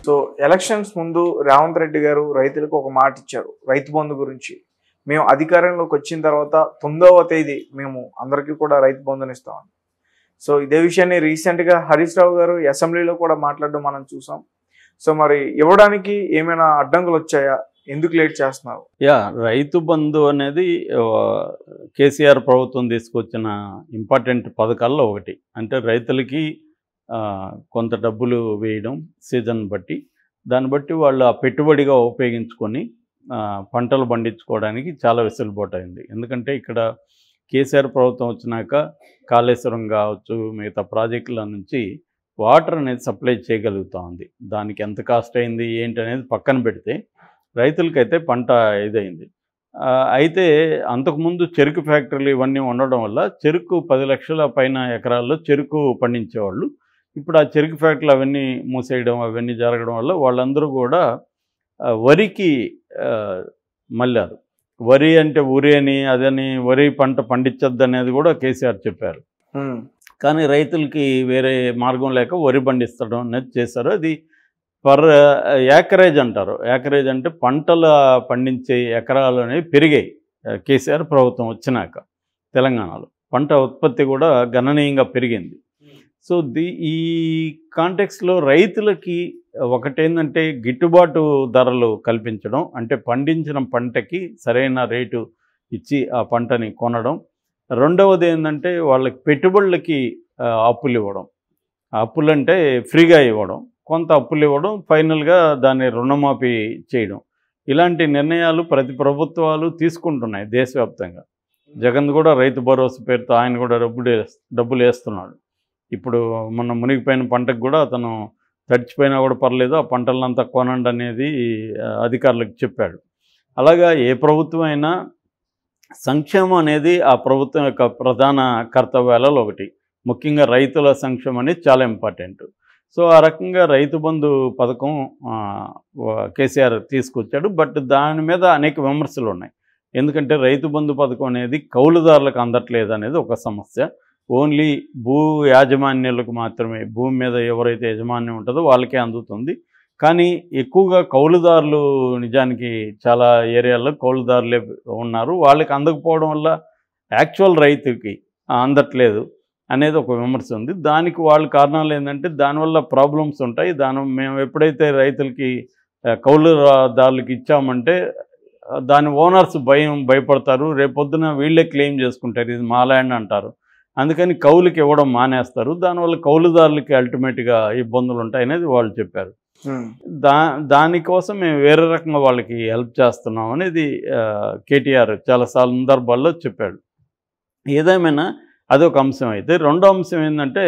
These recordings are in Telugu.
సో ఎలక్షన్స్ ముందు రేవంత్ రెడ్డి గారు రైతులకు ఒక మాట ఇచ్చారు రైతు బంధు గురించి మేము అధికారంలోకి వచ్చిన తర్వాత తొమ్మిదవ తేదీ మేము అందరికీ కూడా రైతు బంధుని ఇస్తామని సో ఇదే విషయాన్ని రీసెంట్గా హరీష్ రావు గారు అసెంబ్లీలో కూడా మాట్లాడడం మనం చూసాం సో మరి ఇవ్వడానికి ఏమైనా అడ్డంకులు వచ్చాయా ఎందుకు లేట్ చేస్తున్నారు యా రైతు బంధు అనేది ఆ, కేసీఆర్ ప్రభుత్వం తీసుకొచ్చిన ఇంపార్టెంట్ పథకాల్లో ఒకటి అంటే రైతులకి ఆ, కొంత డబ్బులు వేయడం సీజన్ బట్టి దాన్ని బట్టి వాళ్ళు ఆ పెట్టుబడిగా ఉపయోగించుకొని ఆ, పంటలు పండించుకోవడానికి చాలా వెసులుబాటు అయింది ఎందుకంటే ఇక్కడ కేసీఆర్ ప్రభుత్వం వచ్చినాక కాళేశ్వరం కావచ్చు మిగతా ప్రాజెక్టుల నుంచి వాటర్ అనేది సప్లై చేయగలుగుతా ఉంది దానికి ఎంత కాస్ట్ అయింది ఏంటి అనేది పక్కన పెడితే రైతులకైతే పంట ఇదైంది ఆ, అయితే అంతకుముందు చెరుకు ఫ్యాక్టరీలు ఇవన్నీ ఉండడం వల్ల చెరుకు పది లక్షల పైన ఎకరాల్లో చెరుకు పండించేవాళ్ళు ఇప్పుడు ఆ చెరుకు ఫ్యాక్టరీలు అవన్నీ మూసేయడం అవన్నీ జరగడం వల్ల వాళ్ళందరూ కూడా ఆ, వరికి ఆ, మళ్ళారు వరి అంటే ఉరి అని అదని వరి పంట పండించద్దు అనేది కూడా కేసీఆర్ చెప్పారు ఉమ్, కానీ రైతులకి వేరే మార్గం లేక వరి పండిస్తడం అనేది చేశారు అది పర్ యాకరేజ్ అంటారు యాకరేజ్ అంటే పంటలు పండించే ఎకరాలు అనేవి పెరిగాయి ఆ, కేసీఆర్ ప్రభుత్వం వచ్చినాక తెలంగాణలో పంట ఉత్పత్తి కూడా గణనీయంగా పెరిగింది సో ది ఈ కాంటెక్స్లో రైతులకి ఒకటేంటంటే గిట్టుబాటు ధరలు కల్పించడం అంటే పండించిన పంటకి సరైన రేటు ఇచ్చి ఆ పంటని కొనడం రెండవది ఏంటంటే వాళ్ళకి పెట్టుబడులకి ఆ, అప్పులు ఇవ్వడం ఆ అప్పులు అంటే ఫ్రీగా ఇవ్వడం కొంత అప్పులు ఇవ్వడం ఫైనల్గా దాన్ని రుణమాఫీ చేయడం ఇలాంటి నిర్ణయాలు ప్రతి ప్రభుత్వాలు తీసుకుంటున్నాయి దేశవ్యాప్తంగా జగన్ కూడా రైతు భరోసా పేరుతో ఆయన కూడా డబ్బులు వేస్- డబ్బులు వేస్తున్నాడు ఇప్పుడు మొన్న మునిగిపోయిన పంటకు కూడా అతను తడిచిపోయినా కూడా పర్లేదు ఆ పంటలంతా కొనండి అనేది ఆ, అధికారులకు చెప్పాడు అలాగా ఏ ప్రభుత్వం అయినా సంక్షేమం అనేది ఆ ప్రభుత్వం యొక్క ప్రధాన కర్తవ్యాలలో ఒకటి ముఖ్యంగా రైతుల సంక్షేమం అనేది చాలా ఇంపార్టెంట్ సో ఆ రకంగా రైతు బంధు పథకం ఆ, వ- కేసీఆర్ తీసుకొచ్చాడు బట్ దాని మీద అనేక విమర్శలు ఉన్నాయి ఎందుకంటే రైతు బంధు పథకం అనేది కౌలుదారులకు అందట్లేదు అనేది ఒక సమస్య ఓన్లీ భూ యాజమాన్యులకు మాత్రమే భూమి మీద ఎవరైతే యజమాన్యం ఉంటుందో వాళ్ళకే అందుతుంది కానీ ఎక్కువగా కౌలుదారులు నిజానికి చాలా ఏరియాల్లో కౌలుదారులే ఉన్నారు వాళ్ళకి అందకపోవడం వల్ల యాక్చువల్ రైతుకి అందట్లేదు అనేది ఒక విమర్శ ఉంది దానికి వాళ్ళ కారణాలు ఏంటంటే దానివల్ల ప్రాబ్లమ్స్ ఉంటాయి దాని మేము ఎప్పుడైతే రైతులకి ఆ, కౌలుదారులకి ఇచ్చామంటే ఆ, దాని ఓనర్స్ భయం భయపడతారు రేపొద్దున వీళ్ళే క్లెయిమ్ చేసుకుంటారు ఇది మా ల్యాండ్ అంటారు అందుకని కౌలుకి ఇవ్వడం మానేస్తారు దానివల్ల కౌలుదారులకి అల్టిమేట్గా ఇబ్బందులు ఉంటాయి అనేది వాళ్ళు చెప్పారు ఉమ్, దా దానికోసం మేము వేరే రకంగా వాళ్ళకి హెల్ప్ చేస్తున్నాం అనేది ఆ, కేటీఆర్ చాలా సందర్భాల్లో చెప్పాడు ఏదేమైనా అదొక అంశం అయితే రెండో అంశం ఏంటంటే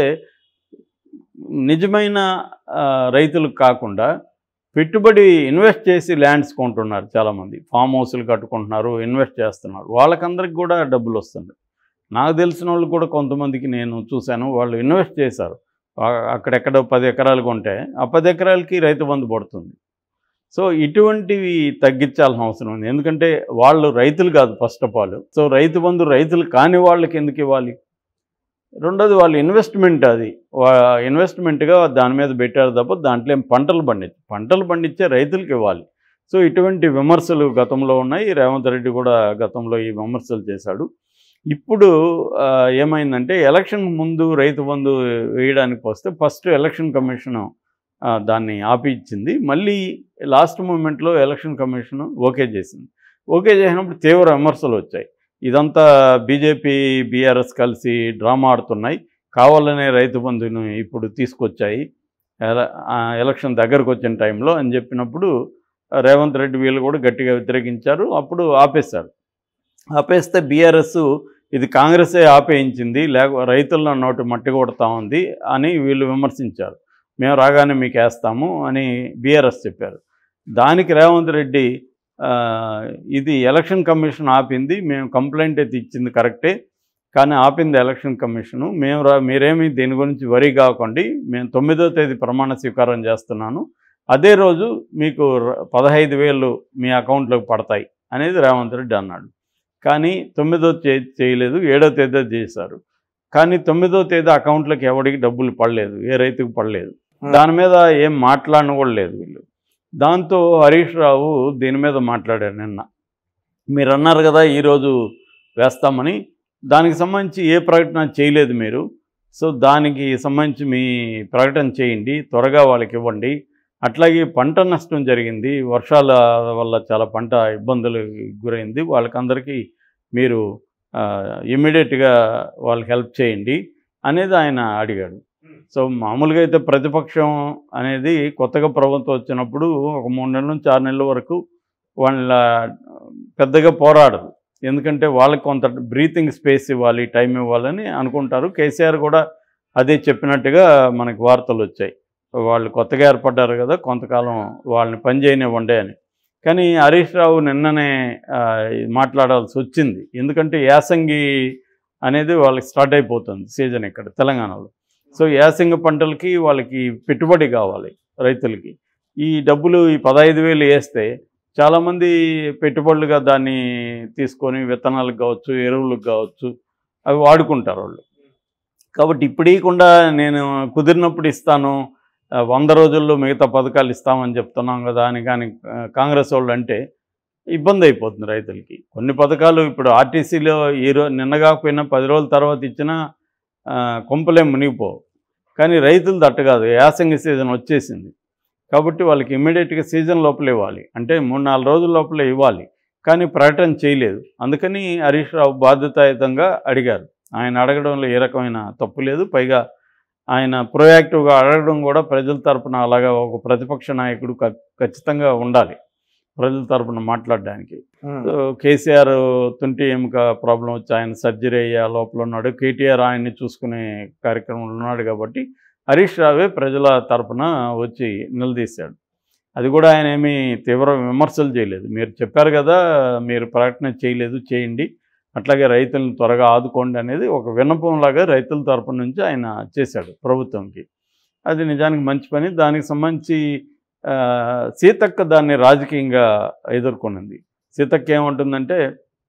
నిజమైన ఆ, రైతులకు కాకుండా పెట్టుబడి ఇన్వెస్ట్ చేసి ల్యాండ్స్ కొంటున్నారు చాలామంది ఫామ్ హౌస్లు కట్టుకుంటున్నారు ఇన్వెస్ట్ చేస్తున్నారు వాళ్ళకందరికి కూడా డబ్బులు వస్తుంది నాకు తెలిసిన వాళ్ళు కూడా కొంతమందికి నేను చూశాను వాళ్ళు ఇన్వెస్ట్ చేశారు ఆ- అక్కడెక్కడో పది ఎకరాలు కొంటే ఆ పది ఎకరాలకి రైతు బంధు పడుతుంది సో ఇటువంటివి తగ్గించాల్సిన అవసరం ఉంది ఎందుకంటే వాళ్ళు రైతులు కాదు ఫస్ట్ ఆఫ్ ఆల్ సో రైతు బంధు రైతులు కాని వాళ్ళకి ఎందుకు ఇవ్వాలి రెండోది వాళ్ళు ఇన్వెస్ట్మెంట్ అది వా- ఇన్వెస్ట్మెంట్గా దాని మీద పెట్టారు తప్ప దాంట్లో ఏం పంటలు పండించు పంటలు పండించే రైతులకు ఇవ్వాలి సో ఇటువంటి విమర్శలు గతంలో ఉన్నాయి రేవంత్ రెడ్డి కూడా గతంలో ఈ విమర్శలు చేశాడు ఇప్పుడు ఆ, ఏమైందంటే ఎలక్షన్ ముందు రైతు బంధు వేయడానికి వస్తే ఫస్ట్ ఎలక్షన్ కమిషన్ ఆ, దాన్ని ఆపి ఇచ్చింది మళ్ళీ లాస్ట్ మూమెంట్లో ఎలక్షన్ కమిషన్ ఓకే చేసింది ఓకే చేసినప్పుడు తీవ్ర విమర్శలు వచ్చాయి ఇదంతా బీజేపీ బీఆర్ఎస్ కలిసి డ్రామా ఆడుతున్నాయి కావాలనే రైతు బంధుని ఇప్పుడు తీసుకొచ్చాయి ఎల- ఆ, ఎలక్షన్ దగ్గరకు వచ్చిన టైంలో అని చెప్పినప్పుడు రేవంత్ రెడ్డి వీళ్ళు కూడా గట్టిగా వ్యతిరేకించారు అప్పుడు ఆపేశారు ఆపేస్తే బీఆర్ఎస్ ఇది కాంగ్రెసే ఆపేయించింది లేక రైతుల్లో నోటి మట్టి కొడతా ఉంది అని వీళ్ళు విమర్శించారు మేము రాగానే మీకు వేస్తాము అని బీఆర్ఎస్ చెప్పారు దానికి రేవంత్ రెడ్డి ఆ, ఇది ఎలక్షన్ కమిషన్ ఆపింది మేము కంప్లైంట్ అయితే ఇచ్చింది కరెక్టే కానీ ఆపింది ఎలక్షన్ కమిషను మేము రా మీరేమి దీని గురించి వరి కాకండి మేము తొమ్మిదో తేదీ ప్రమాణ స్వీకారం చేస్తున్నాను అదే రోజు మీకు ర- పదహైదు వేలు మీ అకౌంట్లోకి పడతాయి అనేది రేవంత్ రెడ్డి అన్నాడు కానీ తొమ్మిదో తేదీ చేయలేదు ఏడో తేదీ చేశారు కానీ తొమ్మిదో తేదీ అకౌంట్లోకి ఎవడికి డబ్బులు పడలేదు ఏ రైతుకు పడలేదు Hmm. దాని మీద ఏం మాట్లాడను కూడా లేదు వీళ్ళు దాంతో హరీష్ రావు దీని మీద మాట్లాడారు నిన్న మీరు అన్నారు కదా ఈరోజు వేస్తామని దానికి సంబంధించి ఏ ప్రకటన చేయలేదు మీరు సో దానికి సంబంధించి మీ ప్రకటన చేయండి త్వరగా వాళ్ళకి ఇవ్వండి అట్లాగే పంట నష్టం జరిగింది వర్షాల వల్ల చాలా పంట ఇబ్బందులు గురైంది వాళ్ళకందరికీ మీరు ఇమ్మీడియట్గా వాళ్ళకి హెల్ప్ చేయండి అనేది ఆయన అడిగాడు సో మామూలుగా అయితే ప్రతిపక్షం అనేది కొత్తగా ప్రభుత్వం వచ్చినప్పుడు ఒక మూడు నెలల నుంచి ఆరు నెలల వరకు వాళ్ళ పెద్దగా పోరాడదు ఎందుకంటే వాళ్ళకి కొంత బ్రీతింగ్ స్పేస్ ఇవ్వాలి టైం ఇవ్వాలని అనుకుంటారు కేసీఆర్ కూడా అదే చెప్పినట్టుగా మనకి వార్తలు వచ్చాయి వాళ్ళు కొత్తగా ఏర్పడ్డారు కదా కొంతకాలం వాళ్ళని పని చేయనివ్వండి అని కానీ హరీష్ రావు నిన్ననే ఆ, మాట్లాడాల్సి వచ్చింది ఎందుకంటే యాసంగి అనేది వాళ్ళకి స్టార్ట్ అయిపోతుంది సీజన్ ఇక్కడ తెలంగాణలో సో యాసంగి పంటలకి వాళ్ళకి పెట్టుబడి కావాలి రైతులకి ఈ డబ్బులు ఈ పదహైదు వేలు వేస్తే చాలామంది పెట్టుబడులుగా దాన్ని తీసుకొని విత్తనాలకు కావచ్చు ఎరువులకు కావచ్చు అవి వాడుకుంటారు వాళ్ళు కాబట్టి ఇప్పుడు ఇవ్వకుండా నేను కుదిరినప్పుడు ఇస్తాను ఆ, వంద రోజుల్లో మిగతా పథకాలు ఇస్తామని చెప్తున్నాం కదా అని కానీ ఆ, కాంగ్రెస్ వాళ్ళు అంటే ఇబ్బంది అయిపోతుంది రైతులకి కొన్ని పథకాలు ఇప్పుడు ఆర్టీసీలో ఈ రో నిన్న కాకపోయినా పది రోజుల తర్వాత ఇచ్చినా ఆ, కొంపలేం మునిగిపోవు కానీ రైతులు దట్ట కాదు యాసంగి సీజన్ వచ్చేసింది కాబట్టి వాళ్ళకి ఇమ్మీడియట్గా సీజన్ లోపల ఇవ్వాలి అంటే మూడు నాలుగు రోజుల లోపల ఇవ్వాలి కానీ ప్రకటన చేయలేదు అందుకని హరీష్ రావు బాధ్యతాయుతంగా అడిగారు ఆయన అడగడంలో ఏ రకమైన తప్పు లేదు పైగా ఆయన ప్రొయాక్టివ్గా అడగడం కూడా ప్రజల తరపున అలాగా ఒక ప్రతిపక్ష నాయకుడు ఖ- ఖచ్చితంగా ఉండాలి ప్రజల తరపున మాట్లాడడానికి ఉమ్, సో కేసీఆర్ తుంటి ఎముక ప్రాబ్లం వచ్చి ఆయన సర్జరీ అయ్యే లోపల ఉన్నాడు కేటీఆర్ ఆయన్ని చూసుకునే కార్యక్రమంలో ఉన్నాడు కాబట్టి హరీష్ రావే ప్రజల తరపున వచ్చి నిలదీశాడు అది కూడా ఆయన ఏమీ తీవ్ర విమర్శలు చేయలేదు మీరు చెప్పారు కదా మీరు ప్రకటన చేయలేదు చేయండి అట్లాగే రైతులను త్వరగా ఆదుకోండి అనేది ఒక విన్నపంలాగా రైతుల తరపు నుంచి ఆయన చేశాడు ప్రభుత్వంకి అది నిజానికి మంచి పని దానికి సంబంధించి ఆ, సీతక్క దాన్ని రాజకీయంగా ఎదుర్కొనింది సీతక్క ఏమంటుందంటే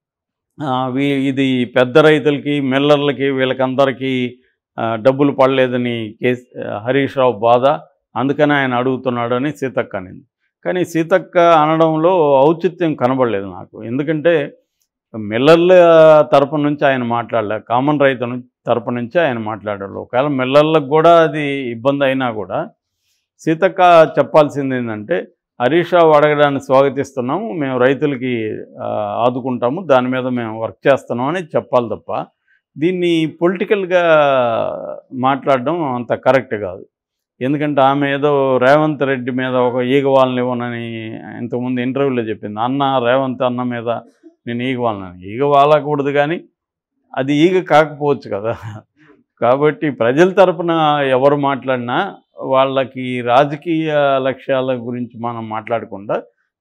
ఆ, వీ- ఇది పెద్ద రైతులకి మిల్లర్లకి వీళ్ళకందరికీ ఆ, డబ్బులు పడలేదని కేస్ హరీష్ రావు బాధ అందుకని ఆయన అడుగుతున్నాడు అని సీతక్క అనింది కానీ సీతక్క అనడంలో ఔచిత్యం కనబడలేదు నాకు ఎందుకంటే మిల్లర్ల తరపు నుంచి ఆయన మాట్లాడలే కామన్ రైతు ను- తరపు నుంచి ఆయన మాట్లాడాడు ఒకవేళ మిల్లర్లకు కూడా అది ఇబ్బంది అయినా కూడా సీతక్క చెప్పాల్సింది ఏంటంటే హరీష్ రావు అడగడాన్ని స్వాగతిస్తున్నాము మేము రైతులకి ఆ, ఆదుకుంటాము దాని మీద మేము వర్క్ చేస్తున్నాం అని చెప్పాలి తప్ప దీన్ని పొలిటికల్గా మాట్లాడడం అంత కరెక్ట్ కాదు ఎందుకంటే ఆమె ఏదో రేవంత్ రెడ్డి మీద ఒక ఈగ వాళ్ళని ఇవ్వనని ఇంతకుముందు ఇంటర్వ్యూలో చెప్పింది అన్న రేవంత్ అన్న మీద నేను ఈగ వాళ్ళని ఈగ వాలకూడదు కానీ అది ఈగ కాకపోవచ్చు కదా కాబట్టి ప్రజల తరపున ఎవరు మాట్లాడినా వాళ్ళకి రాజకీయ లక్ష్యాల గురించి మనం మాట్లాడకుండా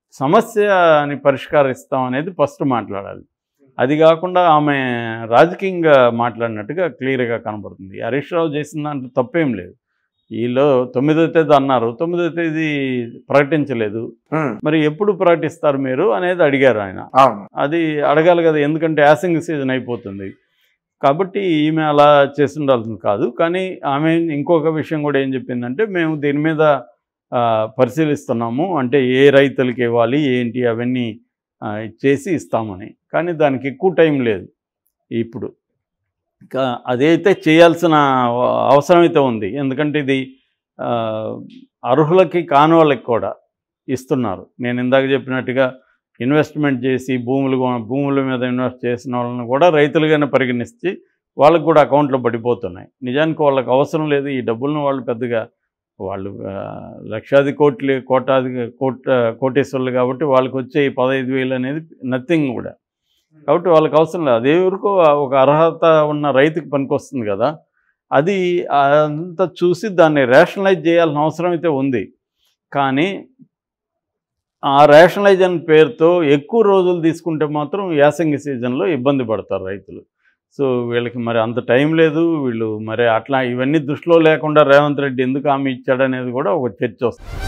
సమస్యని పరిష్కరిస్తాం అనేది ఫస్ట్ మాట్లాడాలి అది కాకుండా ఆమె రాజకీయంగా మాట్లాడినట్టుగా క్లియర్గా కనబడుతుంది హరీష్ రావు చేసిన దాంట్లో తప్పేం లేదు వీళ్ళు తొమ్మిదో తేదీ అన్నారు తొమ్మిదో తేదీ ప్రకటించలేదు ఉమ్, మరి ఎప్పుడు ప్రకటిస్తారు మీరు అనేది అడిగారు ఆయన అవును అది అడగాలి కదా ఎందుకంటే యాసింగ్ సీజన్ అయిపోతుంది కాబట్టి ఈమె అలా చేసి ఉండాల్సింది కాదు కానీ ఆమె ఇంకొక విషయం కూడా ఏం చెప్పిందంటే మేము దీని మీద ఆ, పరిశీలిస్తున్నాము అంటే ఏ రైతులకి ఇవ్వాలి ఏంటి అవన్నీ ఆ, చేసి ఇస్తామని కానీ దానికి ఎక్కువ టైం లేదు ఇప్పుడు ఇంకా అదైతే చేయాల్సిన అవసరం అయితే ఉంది ఎందుకంటే ఇది ఆ, అర్హులకి కాని వాళ్ళకి కూడా ఇస్తున్నారు నేను ఇందాక చెప్పినట్టుగా ఇన్వెస్ట్మెంట్ చేసి భూములు కొన- భూముల మీద ఇన్వెస్ట్ చేసిన వాళ్ళని కూడా రైతులుగానే పరిగణిస్తే వాళ్ళకు కూడా అకౌంట్లో పడిపోతున్నాయి నిజానికి వాళ్ళకి అవసరం లేదు ఈ డబ్బులను వాళ్ళు పెద్దగా వాళ్ళు ఆ, లక్షాది కోట్లు కోటాది కోట కోటేశ్వర్లు కాబట్టి వాళ్ళకి వచ్చే ఈ పదహైదు వేలు అనేది నథింగ్ కూడా కాబట్టి వాళ్ళకి అవసరం లేదు అదే వరకు ఒక అర్హత ఉన్న రైతుకి పనికొస్తుంది కదా అది అంతా చూసి దాన్ని రేషనలైజ్ చేయాల్సిన అవసరం అయితే ఉంది కానీ ఆ రేషనలైజేషన్ పేరుతో ఎక్కువ రోజులు తీసుకుంటే మాత్రం యాసంగి సీజన్లో ఇబ్బంది పడతారు రైతులు సో వీళ్ళకి మరి అంత టైం లేదు వీళ్ళు మరి అట్లా ఇవన్నీ దృష్టిలో లేకుండా రేవంత్ రెడ్డి ఎందుకు హామీ ఇచ్చాడనేది కూడా ఒక చర్చ వస్తుంది